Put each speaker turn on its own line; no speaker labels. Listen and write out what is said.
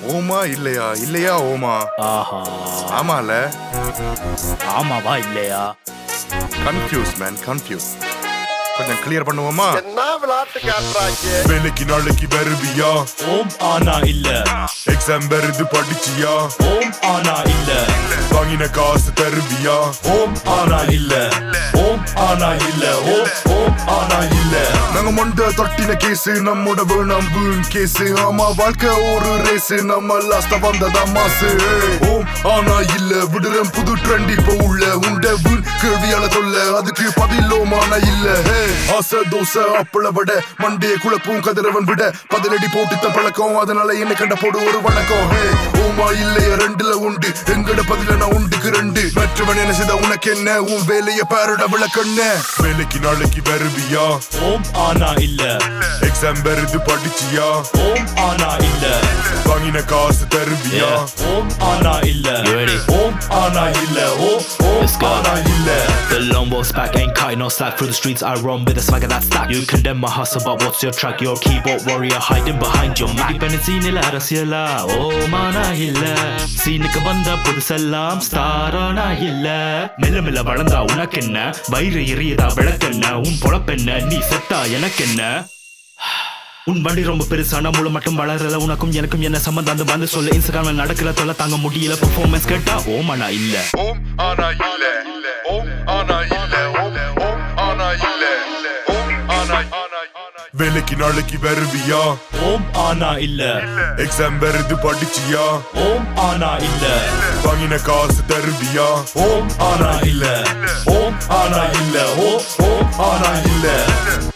ஓமா இல்லையா இல்லையா ஓமா
ஆஹா
ஆமால
ஆமாவா இல்லையா
கன்ஃபியூஸ் மேன் கன்ஃபியூஸ் கொஞ்சம் கிளியர் பண்ணுவோமா
என்ன விளையாட்டு காட்டுறாங்க
வேலைக்கு நாளைக்கு வருவியா
ஓம் ஆனா இல்ல
எக்ஸாம் வருது படிச்சியா
ஓம் ஆனா இல்ல
வாங்கின காசு தருவியா
ஓம் ஆனா இல்ல ஓம் ஆனா இல்ல ஓம் ஓம் ஆனா இல்ல
நாங்க மொண்ட தொட்டின கேஸ் நம்மோட வேணாம் வீண் கேஸ் ஆமா வாழ்க்கை ஒரு ரேஸ் நம்ம லாஸ்டா வந்ததா மாசு ஓம் ஆனா இல்ல விடுறேன் புது ட்ரெண்ட் இப்ப உள்ள உண்ட வீண் கேள்வியால தொல்ல அதுக்கு பதிலோமான இல்ல ஹே, ஆசை தோசை அப்பள வட மண்டே குழப்பும் கதிரவன் விட பதிலடி போட்டு தான் பழக்கம் அதனால என்ன கண்ட போடு ஒரு வணக்கம் ஹே ஓமா இல்லையா ரெண்டுல உண்டு எங்கட பதில நான் உண்டுக்கு ரெண்டு மற்றவன் என்ன செய்த உனக்கு என்ன உன் வேலைய பாருட விளக்கண்ண வேலைக்கு நாளைக்கு வருவியா
ஓம் ஆனா இல்ல
எக்ஸாம் வருது படிச்சியா
ஓம் ஆனா இல்ல
வாங்கின காசு தருவியா
ஓம் ஆனா இல்ல
You ready?
ஓம் ஆனா இல்ல ஓம் ஓம்
Let's go.
ஆனா இல்ல
The lone wolf's back, ain't cutting no slack through the streets. I roam with a swagger that's stacked. You condemn my hustle, but what's your track? You're a keyboard warrior hiding behind your Mac. இப்ப சீனில அரசியலா ஓ மானா இல்ல சீனுக்கு வந்த புதுசெல்லாம் ஸ்டாரானா இல்ல மெல்ல மெல்ல வளர்ந்தா உனக்கு என்ன வயிறு எரியுதா விளக்கென்ன உன் பொழப்பென்ன நீ செத்தா எனக்கென்ன உன் வண்டி ரொம்ப பெருசான மூளை மட்டும் வளரல உனக்கும் எனக்கும் என்ன சம்மந்தம் அந்த வந்து சொல்ல இன்ஸ்டாகிராம்ல நடக்கிற தொலை தாங்க முடியல பெர்ஃபார்மன்ஸ் கேட்டா ஓமனா இல்ல
ஓம் ஆனா இல்ல ஓம் ஆனா இல்ல ஓம் ஓம் ஆனா இல்ல ஓம் ஆனா வேலைக்கு நாளைக்கு வருவியா
ஓம் ஆனா இல்ல
எக்ஸாம் வருது படிச்சியா
ஓம் ஆனா இல்ல
வாங்கின காசு தருவியா
ஓம் ஆனா இல்ல ஓம் ஆனா இல்ல ஓம் ஓம் ஆனா இல்ல